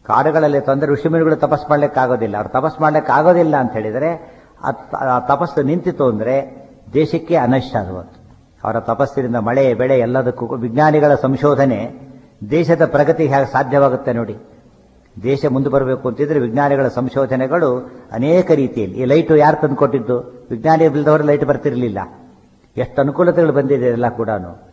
ಕಾಡುಗಳಲ್ಲಿ ತೊಂದರೆ ಋಷಿಮುನಿಗಳು ತಪಸ್ ಮಾಡ್ಲಿಕ್ಕೆ ಆಗೋದಿಲ್ಲ ಅವ್ರು ತಪಸ್ ಮಾಡ್ಲಿಕ್ಕೆ ಆಗೋದಿಲ್ಲ ಅಂತ ಹೇಳಿದರೆ ಆ ತ- ಆ ತಪಸ್ಸು ನಿಂತಿತು ಅಂದ್ರೆ ದೇಶಕ್ಕೆ ಅನಶ್ಯ ಅದು ಒಂದು. ಅವರ ತಪಸ್ಸಿನಿಂದ ಮಳೆ ಬೆಳೆ ಎಲ್ಲದಕ್ಕೂ ವಿಜ್ಞಾನಿಗಳ ಸಂಶೋಧನೆ ದೇಶದ ಪ್ರಗತಿ ಹೇಗೆ ಸಾಧ್ಯವಾಗುತ್ತೆ ನೋಡಿ ದೇಶ ಮುಂದೆ ಬರಬೇಕು ಅಂತಿದ್ರೆ ವಿಜ್ಞಾನಿಗಳ ಸಂಶೋಧನೆಗಳು ಅನೇಕ ರೀತಿಯಲ್ಲಿ ಈ ಲೈಟು ಯಾರು ತಂದುಕೊಟ್ಟಿದ್ದು ವಿಜ್ಞಾನಿ ಇಲ್ಲದವರು ಲೈಟ್ ಬರ್ತಿರಲಿಲ್ಲ ಎಷ್ಟು ಅನುಕೂಲತೆಗಳು ಬಂದಿದೆ ಎಲ್ಲ ಕೂಡ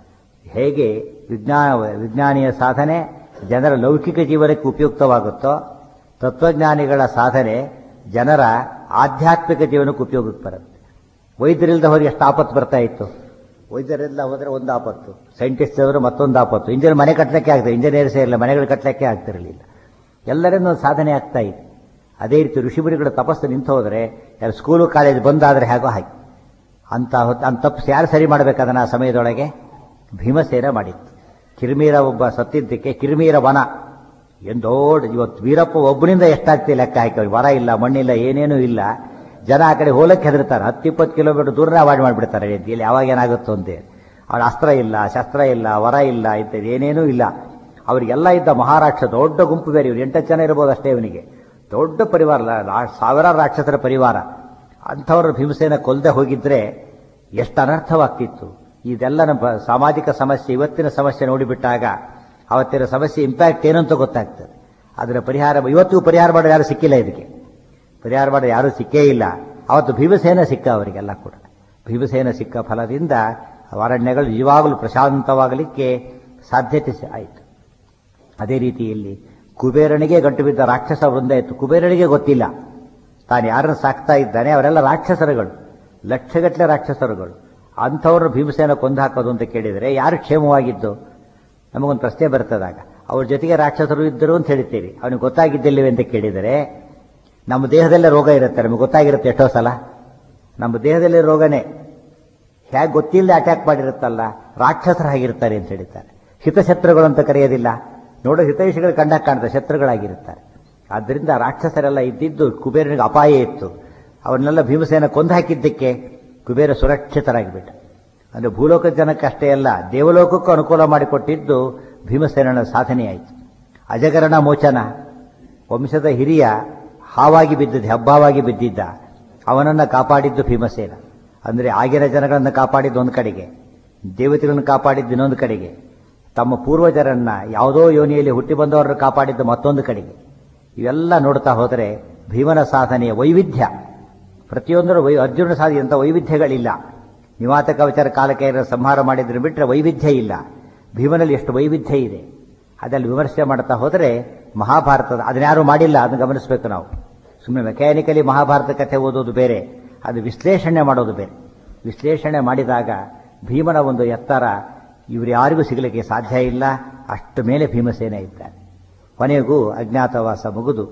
ಹೇಗೆ ವಿಜ್ಞಾನ ವಿಜ್ಞಾನಿಯ ಸಾಧನೆ ಜನರ ಲೌಕಿಕ ಜೀವನಕ್ಕೆ ಉಪಯುಕ್ತವಾಗುತ್ತೋ ತತ್ವಜ್ಞಾನಿಗಳ ಸಾಧನೆ ಜನರ ಆಧ್ಯಾತ್ಮಿಕ ಜೀವನಕ್ಕೆ ಉಪಯೋಗಕ್ಕೆ ಬರುತ್ತೆ ವೈದ್ಯರಿಲ್ಲದ ಹೋಗಿ ಎಷ್ಟು ಆಪತ್ತು ಬರ್ತಾ ಇತ್ತು ವೈದ್ಯರಿಲ್ಲ ಹೋದ್ರೆ ಒಂದು ಆಪತ್ತು ಸೈಂಟಿಸ್ಟ್ ಅವರು ಮತ್ತೊಂದು ಆಪತ್ತು ಇಂಜಿನಿಯರ್ ಮನೆ ಕಟ್ಟಲಿಕ್ಕೆ ಆಗ್ತದೆ ಇಂಜಿನಿಯರ್ಸೇ ಇಲ್ಲ ಮನೆಗಳು ಕಟ್ಟಲಿಕ್ಕೆ ಆಗ್ತಿರಲಿಲ್ಲ ಎಲ್ಲರಿಂದ ಒಂದು ಸಾಧನೆ ಆಗ್ತಾ ಇತ್ತು ಅದೇ ರೀತಿ ಋಷಿಮುನಿಗಳ ತಪಸ್ಸು ನಿಂತು ಹೋದರೆ ಯಾರು ಸ್ಕೂಲು ಕಾಲೇಜ್ ಬಂದಾದರೆ ಹೇಗೋ ಹಾಗೆ ಅಂತ ಹೊತ್ತು ಅಂತ ತಪ್ಪು ಯಾರು ಸರಿ ಮಾಡಬೇಕಾದನ್ನ ಆ ಸಮಯದೊಳಗೆ ಭೀಮಸೇನ ಮಾಡಿತ್ತು ಕಿರ್ಮೀರ ಒಬ್ಬ ಸತ್ತಿದ್ದಕ್ಕೆ ಕಿರ್ಮೀರ ವನ ಏನ್ ದೊಡ್ಡ ಇವತ್ತು ವೀರಪ್ಪ ಒಬ್ಬನಿಂದ ಎಷ್ಟಾಗ್ತಿ ಲೆಕ್ಕ ಹಾಕಿ ವರ ಇಲ್ಲ ಮಣ್ಣಿಲ್ಲ ಏನೇನೂ ಇಲ್ಲ ಜನ ಆ ಕಡೆ ಹೋಲಕ್ಕೆ ಹೆದರ್ತಾರೆ ಹತ್ತಿಪ್ಪತ್ತು ಕಿಲೋಮೀಟರ್ ದೂರನೇ ಅವಾಯ್ಡ್ ಮಾಡಿಬಿಡ್ತಾರೆ ಇಲ್ಲಿ ಯಾವಾಗ ಏನಾಗುತ್ತೋ ಅಂತೇಳಿ ಅವ್ರ ಅಸ್ತ್ರ ಇಲ್ಲ ಶಸ್ತ್ರ ಇಲ್ಲ ವರ ಇಲ್ಲ ಇಂಥದ್ದು ಏನೇನೂ ಇಲ್ಲ ಅವರಿಗೆಲ್ಲ ಇದ್ದ ಮಹಾರಾಷ್ಟ್ರ ದೊಡ್ಡ ಗುಂಪು ಬೇರೆ ಇವ್ರು ಎಂಟತ್ತು ಜನ ಇರ್ಬೋದು ಅಷ್ಟೇ ಇವನಿಗೆ ದೊಡ್ಡ ಪರಿವಾರ ಲ- ಲಾ- ಸಾವಿರಾರು ರಾಕ್ಷಸರ ಪರಿವಾರ ಅಂಥವ್ರ ಭೀಮಸೇನ ಕೊಲ್ಲದೆ ಹೋಗಿದ್ರೆ ಎಷ್ಟು ಅನರ್ಥವಾಗ್ತಿತ್ತು ಇದೆಲ್ಲ ನಮ್ಮ ಸಾಮಾಜಿಕ ಸಮಸ್ಯೆ ಇವತ್ತಿನ ಸಮಸ್ಯೆ ನೋಡಿಬಿಟ್ಟಾಗ ಅವತ್ತಿನ ಸಮಸ್ಯೆ ಇಂಪ್ಯಾಕ್ಟ್ ಏನು ಅಂತ ಗೊತ್ತಾಗ್ತದೆ ಅದರ ಪರಿಹಾರ ಇವತ್ತಿಗೂ ಪರಿಹಾರ ಮಾಡೋರು ಯಾರು ಸಿಕ್ಕಿಲ್ಲ ಇದಕ್ಕೆ ಪರಿಹಾರ ಮಾಡೋರು ಯಾರೂ ಸಿಕ್ಕೇ ಇಲ್ಲ ಅವತ್ತು ಭೀಮಸೇನ ಸಿಕ್ಕ ಅವರಿಗೆಲ್ಲ ಕೂಡ ಭೀಮಸೇನ ಸಿಕ್ಕ ಫಲದಿಂದ ಅರಣ್ಯಗಳು ನಿಜವಾಗಲೂ ಪ್ರಶಾಂತವಾಗಲಿಕ್ಕೆ ಸಾಧ್ಯತೆ ಸ- ಆಯಿತು ಅದೇ ರೀತಿಯಲ್ಲಿ ಕುಬೇರನಿಗೆ ಗಂಟು ಬಿದ್ದ ರಾಕ್ಷಸ ವೃಂದ ಇತ್ತು ಕುಬೇರನಿಗೆ ಗೊತ್ತಿಲ್ಲ ತಾನು ಯಾರನ್ನು ಸಾಕ್ತಾ ಇದ್ದಾನೆ ಅವರೆಲ್ಲ ರಾಕ್ಷಸರುಗಳು ಲಕ್ಷಗಟ್ಟಲೆ ರಾಕ್ಷಸರುಗಳು ಅಂಥವ್ರನ್ನ ಭೀಮಸೇನ ಕೊಂದು ಹಾಕೋದು ಅಂತ ಕೇಳಿದರೆ ಯಾರು ಕ್ಷೇಮವಾಗಿದ್ದು ನಮಗೊಂದು ಪ್ರಶ್ನೆ ಬರ್ತದಾಗ ಅವ್ರ ಜೊತೆಗೆ ರಾಕ್ಷಸರು ಇದ್ದರು ಅಂತ ಹೇಳ್ತೀವಿ ಅವನಿಗೆ ಗೊತ್ತಾಗಿದ್ದಿಲ್ಲವೆ ಅಂತ ಕೇಳಿದರೆ ನಮ್ಮ ದೇಹದಲ್ಲೇ ರೋಗ ಇರುತ್ತೆ ನಮಗೆ ಗೊತ್ತಾಗಿರುತ್ತೆ ಎಷ್ಟೋ ಸಲ ನಮ್ಮ ದೇಹದಲ್ಲಿ ರೋಗನೇ ಹೇಗೆ ಗೊತ್ತಿಲ್ಲದೆ ಅಟ್ಯಾಕ್ ಮಾಡಿರುತ್ತಲ್ಲ ರಾಕ್ಷಸರು ಆಗಿರ್ತಾರೆ ಅಂತ ಹೇಳ್ತಾರೆ ಹಿತಶತ್ರುಗಳು ಅಂತ ಕರೆಯೋದಿಲ್ಲ ನೋಡೋ ಹಿತೈಷಿಗಳು ಕಂಡಾಗ ಕಾಣ್ತಾರೆ ಶತ್ರುಗಳಾಗಿರುತ್ತಾರೆ ಆದ್ದರಿಂದ ರಾಕ್ಷಸರೆಲ್ಲ ಇದ್ದಿದ್ದು ಕುಬೇರನಿಗೆ ಅಪಾಯ ಇತ್ತು ಅವನ್ನೆಲ್ಲ ಭೀಮಸೇನ ಕೊಂದು ಹಾಕಿದ್ದಕ್ಕೆ ಕುಬೇರ ಸುರಕ್ಷಿತರಾಗಿಬಿಟ್ಟ ಅಂದರೆ ಭೂಲೋಕದ ಜನಕ್ಕೆ ಅಷ್ಟೇ ಅಲ್ಲ ದೇವಲೋಕಕ್ಕೂ ಅನುಕೂಲ ಮಾಡಿಕೊಟ್ಟಿದ್ದು ಭೀಮಸೇನನ ಸಾಧನೆಯಾಯಿತು ಅಜಗರಣ ಮೋಚನ ವಂಶದ ಹಿರಿಯ ಹಾವಾಗಿ ಬಿದ್ದಿದ್ದ ಹಬ್ಬವಾಗಿ ಬಿದ್ದಿದ್ದ ಅವನನ್ನು ಕಾಪಾಡಿದ್ದು ಭೀಮಸೇನ ಅಂದರೆ ಆಗಿನ ಜನಗಳನ್ನು ಕಾಪಾಡಿದ್ದು ಒಂದು ಕಡೆಗೆ ದೇವತೆಗಳನ್ನು ಕಾಪಾಡಿದ್ದು ಇನ್ನೊಂದು ಕಡೆಗೆ ತಮ್ಮ ಪೂರ್ವಜರನ್ನ ಯಾವುದೋ ಯೋನಿಯಲ್ಲಿ ಹುಟ್ಟಿ ಬಂದವರನ್ನು ಕಾಪಾಡಿದ್ದು ಮತ್ತೊಂದು ಕಡೆಗೆ ಇವೆಲ್ಲ ನೋಡ್ತಾ ಹೋದರೆ ಭೀಮನ ಸಾಧನೆಯ ವೈವಿಧ್ಯ ಪ್ರತಿಯೊಂದರ ವೈ ಅರ್ಜುನ ಸಾಧಿಸಿದಂಥ ವೈವಿಧ್ಯಗಳಿಲ್ಲ ನಿವಾತ ಕವಚರ ಕಾಲಕ್ಕೆ ಸಂಹಾರ ಮಾಡಿದ್ರೆ ಬಿಟ್ಟರೆ ವೈವಿಧ್ಯ ಇಲ್ಲ ಭೀಮನಲ್ಲಿ ಎಷ್ಟು ವೈವಿಧ್ಯ ಇದೆ ಅದರಲ್ಲಿ ವಿಮರ್ಶೆ ಮಾಡ್ತಾ ಹೋದರೆ ಮಹಾಭಾರತದ ಅದನ್ಯಾರು ಮಾಡಿಲ್ಲ ಅದನ್ನು ಗಮನಿಸಬೇಕು ನಾವು ಸುಮ್ಮನೆ ಮೆಕ್ಯಾನಿಕಲಿ ಮಹಾಭಾರತ ಕಥೆ ಓದೋದು ಬೇರೆ ಅದು ವಿಶ್ಲೇಷಣೆ ಮಾಡೋದು ಬೇರೆ ವಿಶ್ಲೇಷಣೆ ಮಾಡಿದಾಗ ಭೀಮನ ಒಂದು ಎತ್ತರ ಇವರು ಯಾರಿಗೂ ಸಿಗಲಿಕ್ಕೆ ಸಾಧ್ಯ ಇಲ್ಲ ಅಷ್ಟು ಮೇಲೆ ಭೀಮಸೇನ ಇದ್ದಾನೆ ಕೊನೆಗೂ ಅಜ್ಞಾತವಾಸ ಮುಗಿದು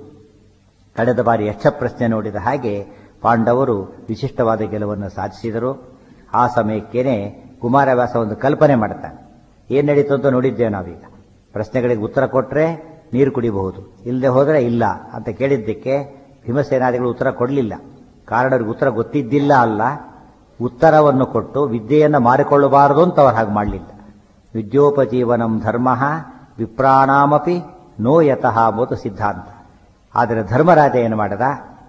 ಕಳೆದ ಬಾರಿ ಯಕ್ಷ ಪ್ರಶ್ನೆ ನೋಡಿದ ಹಾಗೆ ಪಾಂಡವರು ವಿಶಿಷ್ಟವಾದ ಗೆಲುವನ್ನು ಸಾಧಿಸಿದರು ಆ ಸಮಯಕ್ಕೇನೆ ಕುಮಾರವ್ಯಾಸ ಒಂದು ಕಲ್ಪನೆ ಮಾಡ್ತಾನೆ ಏನು ನಡೀತು ಅಂತ ನೋಡಿದ್ದೇವೆ ನಾವೀಗ ಪ್ರಶ್ನೆಗಳಿಗೆ ಉತ್ತರ ಕೊಟ್ಟರೆ ನೀರು ಕುಡಿಬಹುದು ಇಲ್ಲದೆ ಹೋದರೆ ಇಲ್ಲ ಅಂತ ಕೇಳಿದ್ದಕ್ಕೆ ಭೀಮಸೇನಾದಿಗಳು ಉತ್ತರ ಕೊಡಲಿಲ್ಲ ಕಾರಣ ಅವ್ರಿಗೆ ಉತ್ತರ ಗೊತ್ತಿದ್ದಿಲ್ಲ ಅಲ್ಲ ಉತ್ತರವನ್ನು ಕೊಟ್ಟು ವಿದ್ಯೆಯನ್ನು ಮಾರಿಕೊಳ್ಳಬಾರದು ಅಂತ ಅವ್ರು ಹಾಗೆ ಮಾಡಲಿಲ್ಲ ವಿದ್ಯೋಪಜೀವನಂ ಧರ್ಮ ವಿಪ್ರಾಣಾಮಪಿ ನೋ ಯತಃ ಮೋತ ಸಿದ್ಧಾಂತ ಆದರೆ ಧರ್ಮರಾಜ ಏನು ಮಾಡದ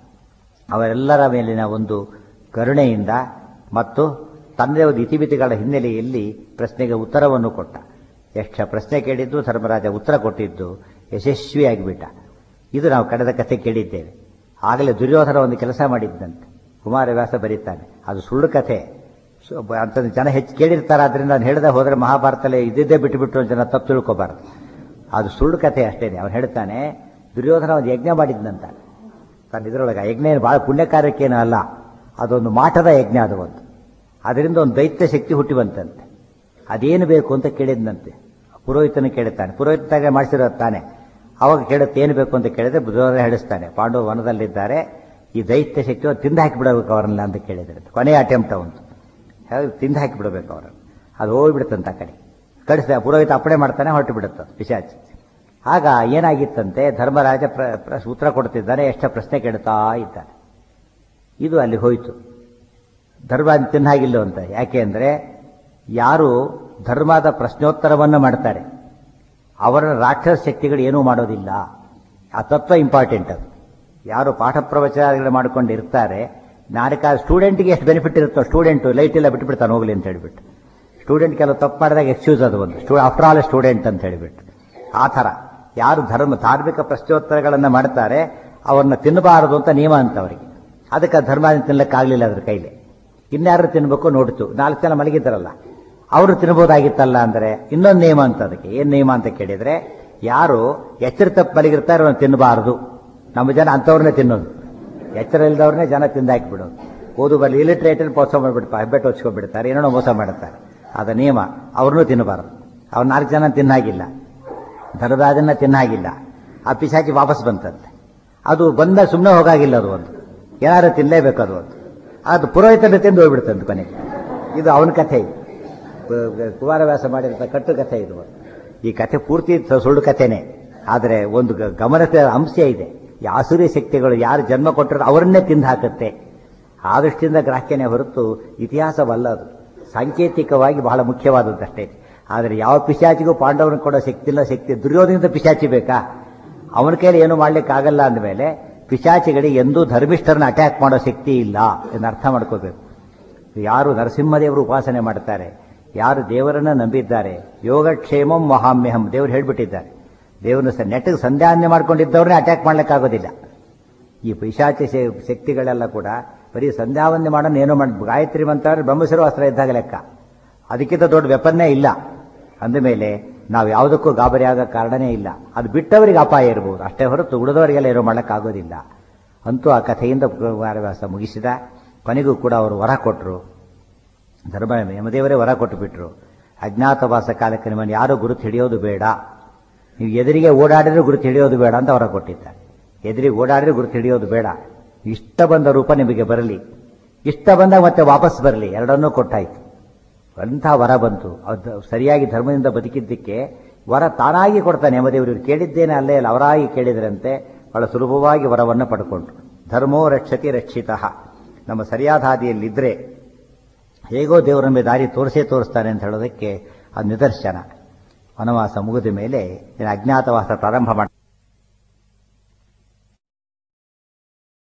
ಅವರೆಲ್ಲರ ಮೇಲಿನ ಒಂದು ಕರುಣೆಯಿಂದ ಮತ್ತು ತನ್ನದೇ ಒಂದು ಇತಿಮಿತಿಗಳ ಹಿನ್ನೆಲೆಯಲ್ಲಿ ಪ್ರಶ್ನೆಗೆ ಉತ್ತರವನ್ನು ಕೊಟ್ಟ ಯಕ್ಷ ಪ್ರಶ್ನೆ ಕೇಳಿದ್ದು ಧರ್ಮರಾಜ ಉತ್ತರ ಕೊಟ್ಟಿದ್ದು ಯಶಸ್ವಿಯಾಗಿಬಿಟ್ಟ ಇದು ನಾವು ಕಳೆದ ಕಥೆ ಕೇಳಿದ್ದೇವೆ ಆಗಲೇ ದುರ್ಯೋಧನ ಒಂದು ಕೆಲಸ ಮಾಡಿದ್ದಂತೆ ಕುಮಾರವ್ಯಾಸ ಬರೀತಾನೆ ಅದು ಸುಳ್ಳು ಕಥೆ ಸೊ, ಬ- ಅಂತಂದು ಜನ ಹೆಚ್ಚು ಕೇಳಿರ್ತಾರೆ ಅದರಿಂದ ನಾನು ಹೇಳದೆ ಹೋದರೆ ಮಹಾಭಾರತಲ್ಲೇ ಇದ್ದಿದ್ದೇ ಬಿಟ್ಟುಬಿಟ್ಟು ಅಂತ ಜನ ತಪ್ಪು ತಿಳ್ಕೊಬಾರ್ದು ಅದು ಸುಳ್ಳು ಕಥೆ ಅಷ್ಟೇನೆ ಅವನು ಹೇಳ್ತಾನೆ ದುರ್ಯೋಧನ ಒಂದು ಯಜ್ಞ ಮಾಡಿದ್ನಂತ ತನ್ನ ಇದರೊಳಗೆ ಆ ಯಜ್ಞ ಏನು ಬಹಳ ಪುಣ್ಯ ಕಾರ್ಯಕ್ಕೇನು ಅಲ್ಲ ಅದೊಂದು ಮಾಟದ ಯಜ್ಞ ಅದು ಒಂದು ಅದರಿಂದ ಒಂದು ದೈತ್ಯ ಶಕ್ತಿ ಹುಟ್ಟಿ ಬಂತಂತೆ ಅದೇನು ಬೇಕು ಅಂತ ಕೇಳಿದ್ನಂತೆ ಪುರೋಹಿತನ ಕೇಳುತ್ತಾನೆ ಪುರೋಹಿತಾಗ ಮಾಡಿಸಿರೋ ತಾನೆ ಅವಾಗ ಕೇಳುತ್ತೆ ಏನು ಬೇಕು ಅಂತ ಕೇಳಿದ್ರೆ ದುರ್ಯೋಧನ ಹೇಳಿಸ್ತಾನೆ ಪಾಂಡವ ವನದಲ್ಲಿದ್ದಾರೆ ಈ ದೈತ್ಯ ಶಕ್ತಿ ತಿಂದು ಹಾಕಿಬಿಡಬೇಕು ಅವರನ್ನ ಅಂತ ಕೇಳಿದ್ರೆ ಕೊನೆಯ ಅಟೆಂಪ್ಟ್ ಅವಂತು ಹೇಗೆ ತಿಂದು ಹಾಕಿಬಿಡಬೇಕು ಅವರನ್ನು ಅದು ಹೋಗ್ಬಿಡುತ್ತಂತ ಆ ಕಡೆ ಕಳಿಸಿದ ಪುರೋಹಿತ ಅಪ್ಪಣೆ ಮಾಡ್ತಾನೆ ಹೊರಟು ಬಿಡುತ್ತೆ ಪಿಶಾಚಿ ಆಗ ಏನಾಗಿತ್ತಂತೆ ಧರ್ಮರಾಜ ಪ್ರ ಪ್ರ- ಉತ್ತರ ಕೊಡ್ತಿದ್ದಾನೆ ಎಷ್ಟ ಪ್ರಶ್ನೆ ಕೇಳ್ತಾ ಇದ್ದಾನೆ ಇದು ಅಲ್ಲಿ ಹೋಯಿತು ಧರ್ಮ ತಿನ್ನಾಗಿಲ್ಲ ಅಂತ ಯಾಕೆ ಅಂದರೆ ಯಾರು ಧರ್ಮದ ಪ್ರಶ್ನೋತ್ತರವನ್ನು ಮಾಡ್ತಾರೆ ಅವರ ರಾಕ್ಷಸ ಶಕ್ತಿಗಳು ಏನೂ ಮಾಡೋದಿಲ್ಲ ಆ ತತ್ವ ಇಂಪಾರ್ಟೆಂಟ್ ಅದು ಯಾರು ಪಾಠ ಪ್ರವಚನಗಳು ಮಾಡ್ಕೊಂಡು ಇರ್ತಾರೆ ನಾಲ್ಕ ಸ್ಟೂಡೆಂಟ್ಗೆ ಎಷ್ಟು ಬೆನಿಫಿಟ್ ಇರುತ್ತೋ ಸ್ಟೂಡೆಂಟ್ ಲೈಟ್ ಎಲ್ಲ ಬಿಟ್ಬಿಡ್ತಾನೆ ಹೋಗ್ಲಿ ಅಂತ ಹೇಳ್ಬಿಟ್ಟು ಸ್ಟೂಡೆಂಟ್ ಕೆಲವು ತಪ್ಪು ಮಾಡಿದಾಗ ಎಕ್ಸ್ಕ್ಯೂಸ್ ಅದು ಒಂದು ಸ್ಟೂ ಆಫ್ಟರ್ ಆಲ್ ಸ್ಟೂಡೆಂಟ್ ಅಂತ ಹೇಳಿಬಿಟ್ಟು ಆ ಥರ ಯಾರು ಧರ್ಮ ಧಾರ್ಮಿಕ ಪ್ರಶ್ನೋತ್ತರಗಳನ್ನು ಮಾಡ್ತಾರೆ ಅವ್ರನ್ನ ತಿನ್ನಬಾರದು ಅಂತ ನಿಯಮ ಅಂತ ಅವರಿಗೆ ಅದಕ್ಕೆ ಆ ಧರ್ಮ ತಿನ್ನಲಿಕ್ಕಾಗಲಿಲ್ಲ ಅದ್ರ ಕೈಲಿ ಇನ್ಯಾರು ತಿನ್ಬೇಕು ನೋಡ್ತು ನಾಲ್ಕು ಜನ ಮಲಗಿದ್ದಾರಲ್ಲ ಅವರು ತಿನ್ಬೋದಾಗಿತ್ತಲ್ಲ ಅಂದರೆ ಇನ್ನೊಂದು ನಿಯಮ ಅಂತ ಅದಕ್ಕೆ ಏನು ನಿಯಮ ಅಂತ ಕೇಳಿದ್ರೆ ಯಾರು ಎಚ್ಚರ ತಪ್ಪು ಮಲಗಿರ್ತಾರೆ ಅವ್ರನ್ನ ತಿನ್ನಬಾರದು ನಮ್ಮ ಜನ ಅಂಥವ್ರನ್ನೇ ತಿನ್ನೋದು ಎಚ್ಚರ ಇಲ್ದವ್ರನ್ನೇ ಜನ ತಿಂದಾಕ್ಬಿಡೋದು ಓದು ಬರಲಿ ಇಲಿಟ್ರೇಟರ್ ಮೋಸ ಮಾಡಿಬಿಡ್ತಾರೆ ಹೆಬ್ಬೆಟ್ಟು ಹೊಚ್ಕೊಂಡ್ಬಿಡ್ತಾರೆ ಏನೋ ಮೋಸ ಮಾಡುತ್ತಾರೆ ಅದ ನಿಯಮ ಅವ್ರನ್ನೂ ತಿನ್ನಬಾರದು ಅವ್ರು ನಾಲ್ಕು ಜನ ತಿನ್ನಾಗಿಲ್ಲ ಧರ್ಮರಾಜನ್ನ ತಿನ್ನಾಗಿಲ್ಲ ಆ ಪಿಶಾಚಿ ವಾಪಸ್ ಬಂತಂತೆ ಅದು ಬಂದ ಸುಮ್ಮನೆ ಹೋಗಾಗಿಲ್ಲ ಅದು ಒಂದು ಏನಾದ್ರು ತಿನ್ನಲೇಬೇಕು ಅದು ಒಂದು ಅದು ಪುರೋಹಿತನ ತಿಂದು ಹೋಗ್ಬಿಡ್ತಂತೆ ಕೊನೆಗೆ ಇದು ಅವನ ಕಥೆ ಇದು ಕು- ಕುಮಾರವ್ಯಾಸ ಮಾಡಿದಂಥ ಕಟ್ಟು ಕಥೆ ಇದು ಒಂದು. ಈ ಕಥೆ ಪೂರ್ತಿ ಸ- ಸುಳ್ಳು ಕಥೆನೇ ಆದರೆ ಒಂದು ಗ- ಗಮನದ ಅಂಶ ಇದೆ ಈ ಆಸುರಿ ಶಕ್ತಿಗಳು ಯಾರು ಜನ್ಮ ಕೊಟ್ಟಿರೋ ಅವರನ್ನೇ ತಿಂದು ಹಾಕುತ್ತೆ ಆ ದೃಷ್ಟಿಯಿಂದ ಗ್ರಾಹ್ಯನೇ ಹೊರತು ಇತಿಹಾಸವಲ್ಲ ಅದು ಸಾಂಕೇತಿಕವಾಗಿ ಬಹಳ ಮುಖ್ಯವಾದದ್ದಷ್ಟೇ ಆದರೆ ಯಾವ ಪಿಶಾಚಿಗೂ ಪಾಂಡವನ ಕೊಡೋ ಶಕ್ತಿ ಇಲ್ಲ ಶಕ್ತಿ ದುರ್ಯೋಧನದ ಪಿಶಾಚಿ ಬೇಕಾ ಅವನ ಕೈಲಿ ಏನು ಮಾಡ್ಲಿಕ್ಕಾಗಲ್ಲ ಅಂದಮೇಲೆ ಪಿಶಾಚಿಗಳಿಗೆ ಎಂದೂ ಧರ್ಮಿಷ್ಠರನ್ನ ಅಟ್ಯಾಕ್ ಮಾಡೋ ಶಕ್ತಿ ಇಲ್ಲ ಎಂದು ಅರ್ಥ ಮಾಡ್ಕೋಬೇಕು ಯಾರು ನರಸಿಂಹದೇವರು ಉಪಾಸನೆ ಮಾಡ್ತಾರೆ ಯಾರು ದೇವರನ್ನ ನಂಬಿದ್ದಾರೆ ಯೋಗಕ್ಷೇಮಂ ಮಹಾಮ್ಯಹಂ ದೇವರು ಹೇಳ್ಬಿಟ್ಟಿದ್ದಾರೆ ದೇವರನ್ನ ಸ ನೆಟ್ಟಿಗೆ ಸಂಧ್ಯಾನ್ಯ ಮಾಡ್ಕೊಂಡಿದ್ದವ್ರನ್ನೇ ಅಟ್ಯಾಕ್ ಮಾಡ್ಲಿಕ್ಕಾಗೋದಿಲ್ಲ ಈ ಪೈಶಾಚಿ ಶೆ- ಶಕ್ತಿಗಳೆಲ್ಲ ಕೂಡ ಬರೀ ಸಂಧ್ಯಾವಂದನೆ ಮಾಡೋಣ ಏನೋ ಮಾಡಿ ಗಾಯತ್ರಿ ಮಂತ್ರ ಬ್ರಹ್ಮಶಿರೋ ಅಸ್ತ್ರ ಇದ್ದಾಗ ಲೆಕ್ಕ ಅದಕ್ಕಿಂತ ದೊಡ್ಡ ವೆಪನ್ನೇ ಇಲ್ಲ ಅಂದಮೇಲೆ ನಾವು ಯಾವುದಕ್ಕೂ ಗಾಬರಿ ಆಗೋ ಕಾರಣನೇ ಇಲ್ಲ ಅದು ಬಿಟ್ಟವರಿಗೆ ಅಪಾಯ ಇರಬಹುದು ಅಷ್ಟೇ ಹೊರತು ಉಳಿದವರಿಗೆಲ್ಲ ಏನೋ ಮಾಡೋಕ್ಕಾಗೋದಿಲ್ಲ ಅಂತೂ ಆ ಕಥೆಯಿಂದ ಕುಮಾರವ್ಯಾಸ ಮುಗಿಸಿದ ಕೊನೆಗೂ ಕೂಡ ಅವರು ವರ ಕೊಟ್ಟರು ಧರ್ಮ ಯಮದೇವರೇ ವರ ಕೊಟ್ಟು ಬಿಟ್ರು ಅಜ್ಞಾತವಾಸ ಕಾಲಕ್ಕೆ ನಿಮ್ಮನ್ನು ಯಾರು ಗುರುತು ಹಿಡಿಯೋದು ಬೇಡ ನೀವು ಎದುರಿಗೆ ಓಡಾಡಿದ್ರೆ ಗುರುತು ಹಿಡಿಯೋದು ಬೇಡ ಅಂತ ವರ ಕೊಟ್ಟಿದ್ದಾರೆ ಎದುರಿಗೆ ಓಡಾಡಿದ್ರೆ ಗುರುತು ಹಿಡಿಯೋದು ಬೇಡ ಇಷ್ಟ ಬಂದ ರೂಪ ನಿಮಗೆ ಬರಲಿ ಇಷ್ಟ ಬಂದಾಗ ಮತ್ತೆ ವಾಪಸ್ ಬರಲಿ ಎರಡನ್ನೂ ಕೊಟ್ಟಾಯ್ತು ಅಂಥ ವರ ಬಂತು ಅದು ಸರಿಯಾಗಿ ಧರ್ಮದಿಂದ ಬದುಕಿದ್ದಕ್ಕೆ ವರ ತಾನಾಗಿ ಕೊಡ್ತಾನೆ ಯಮದೇವರು ಕೇಳಿದ್ದೇನೆ ಅಲ್ಲೇ ಅಲ್ಲ ಅವರಾಗಿ ಕೇಳಿದ್ರಂತೆ ಬಹಳ ಸುಲಭವಾಗಿ ವರವನ್ನು ಪಡ್ಕೊಂಡ್ರು ಧರ್ಮೋ ರಕ್ಷತಿ ರಕ್ಷಿತ ನಮ್ಮ ಸರಿಯಾದ ಹಾದಿಯಲ್ಲಿದ್ದರೆ ಹೇಗೋ ದೇವರ ನಮಗೆ ದಾರಿ ತೋರಿಸೇ ತೋರಿಸ್ತಾನೆ ಅಂತ ಹೇಳೋದಕ್ಕೆ ಅದು ನಿದರ್ಶನ ವನವಾಸ ಮುಗಿದ ಮೇಲೆ ಇನ್ನು ಅಜ್ಞಾತವಾಸ ಪ್ರಾರಂಭ ಮಾಡಿ